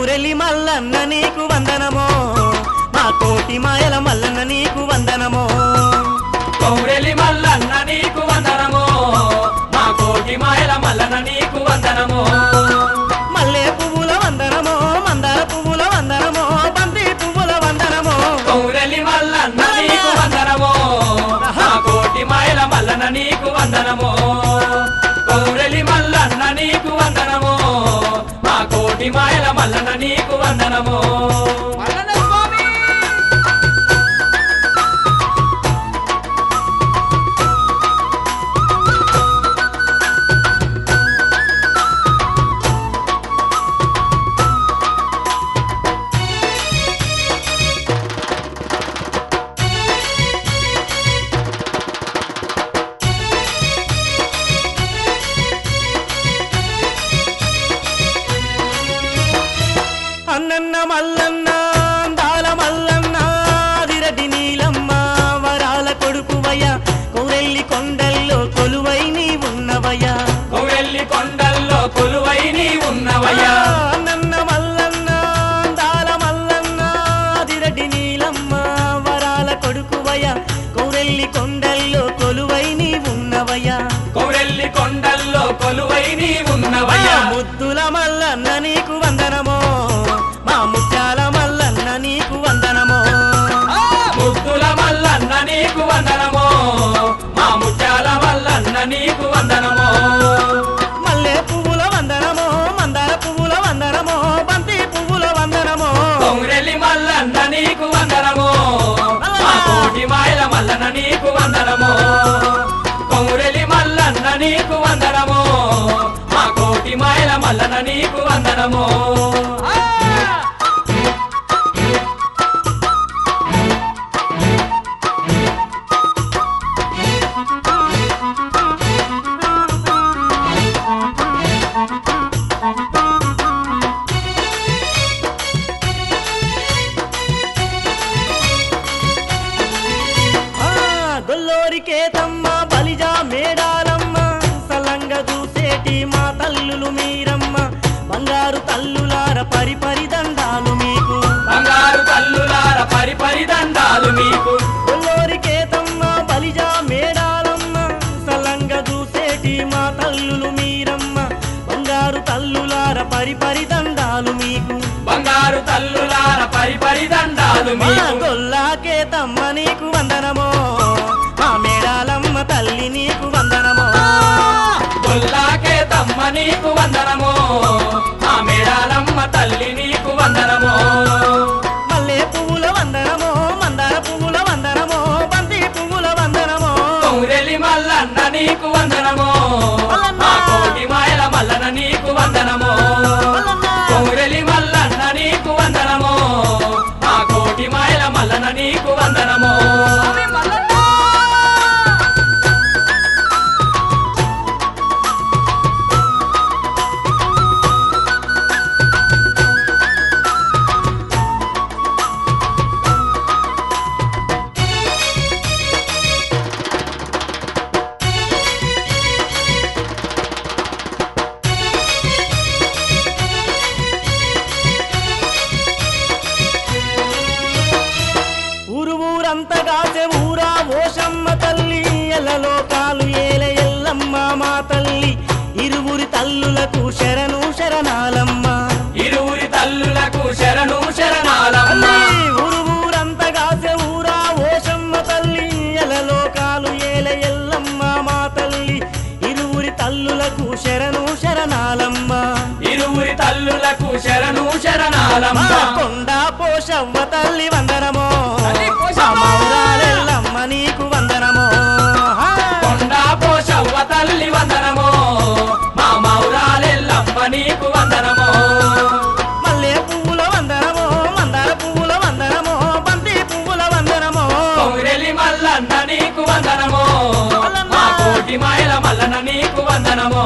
కౌరెలి మల్లన్న నీకు వందనమో మా కోటి మాయల మల్లన్న నీకు వందనమో కౌరెలి మల్లన్న నీకు వందనము మా కోటి మాయల మల్లన్న నీకు వందనము మల్లె పువ్వుల వందనమో మందార పువ్వుల వందనమో బంతి పువ్వుల వందనమో కౌరెలి మల్లన్న నీకు వందనము మా కోటి మాయల మల్లన్న నీకు వందనము కౌరెలి మల్లన్న నీకు వందనము మా కోటి మాయల మల్లన్న నీకు వందనము మల్లన్న స్వామి అన్నన్న మల్లన్న అందాల మల్లన్న అదిరటి నీలమ్మ వరాల కొడుకువయ్య కౌరెల్లి కొండల్లో కొలువై నీ ఉన్నవయ్యా కౌరెల్లి కొండల్లో కొలువై నీ ఉన్నవయ్యా అన్నన్న మల్లన్న అందాల మల్లన్న అదిరటి నీలమ్మ వరాల కొడుకువయ్య కౌరెల్లి కొండల్లో కొలువై నీ ఉన్నవయ్యా కౌరెల్లి కొండల్లో కొలువై నీ ఉన్నవయ్యా ముద్దుల మల్లన్న నీకు వందనమో మా ముత్యాల మల్లన్న నీకు వందనమో ముద్దుల మల్లన్న నీకు వందనము మా ముత్యాల మల్లన్న నీకు వందనము మల్లె పువ్వుల వందనమో మందార పువ్వుల వందనమో బంతి పువ్వుల వందనమో కౌరెల్లి మల్లన్న నీకు వందనము మా కోటి మాయల మల్లన్న నీకు వందనము కౌరెల్లి మల్లన్న నీకు వందనము మా కోటి మాయల మల్లన్న నీకు వందనము ఆ గొల్లోరికేతమ్మ బలిజా మేడాలమ్మ సలంగ చూసేటి మా తల్లులు మీరమ్మ బంగారు తల్లులార పరిపరి దండాలు మీకు బంగారు తల్లులార పరిపరి దండాలు మీకు గొల్లోరికేతమ్మ బలిజా మేడాలమ్మ సలంగ చూసేటి మా తల్లులు మీరమ్మ బంగారు తల్లులార పరిపరి దండాలు మీకు బంగారు తల్లులార పరిపరి దండాలు మా మీకు గొల్లాకేతమ్మ నీకు వందనమో మా మేడాలమ్మ తల్లి నీకు వందనమో గొల్లాకే తమ్మ నీకు వందనము మా మేడాలమ్మ తల్లి నీకు వందనము మల్లె పువ్వుల వందనమో మందార పువ్వుల వందనమో బంతి పువ్వుల వందనమో కౌరెలి మల్లన్న నీకు వందనము మా కోటి మాయల మల్లన్న నీకు వందనము కౌరెలి మల్లన్న నీకు వందనము మా కోటి మాయల మల్లన్న నీకు వందనము స్వామి మల్లన్న ఊరు ఊరంతా కాసే ఊరా ఓషమ్మ తల్లి ఎల్లలో కాలు ఏల ఎల్లమ్మ మా తల్లి ఇరువురి తల్లులకు శరణు శరణాలమ్మ ఇరువురి తల్లులకు శరణు శరణాలమ్మ తల్లి ఊరు ఊరంతా కాసే ఊరా ఓషమ్మ తల్లి ఎల్లలో కాలు ఏల ఎల్లమ్మ మా తల్లి ఇరువురి తల్లులకు శరణు శరణాలమ్మ ఇరువురి తల్లులకు శరణు శరణాలమ్మ మా కొండ పోషవ్వ తల్లి వందనమో తల్లి పోషవ్వ! మా మౌరాలెల్లమ్మ నీకు వందనమో హా! కొండ పోషవ్వ తల్లి వందనము మా మౌరాలెల్లమ్మ నీకు వందనము మల్లె పువ్వుల వందనమో మందార పువ్వుల వందనమో బంతి పువ్వుల వందనమో కౌరెలి మల్లన్న నీకు వందనము మల్లన్న! మా కోటి మాయల మల్లన్న నీకు వందనము